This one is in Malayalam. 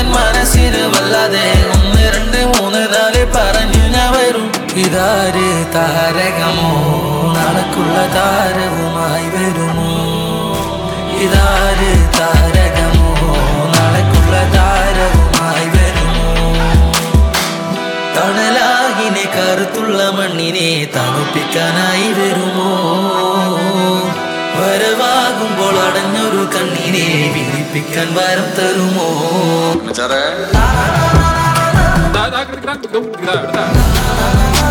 കാണാൻ മനസ്സിന് വല്ലാതെ ഒന്ന് രണ്ട് മൂന്ന് നാല് പറഞ്ഞു ഞാൻ വരും ഇതാര് താരകമോ നാളക്കുള്ള താരവുമായി വരുമോ ഇതാര് താരകമോ നാളക്കുള്ള താരവുമായി വരുമോ തണലാകിനെ കറുത്തുള്ള മണ്ണിനെ തണുപ്പിക്കാനായി വരുമോ വരവാകുമ്പോൾ അടഞ്ഞൊരു കണ്ണിനെ വിരിപ്പിക്കാൻ വരം തരുമോ മച്ചാറേ ഇതാ, ഇതാ, ഇതാ, ഇതാ, ഇതാ, ഇതാ.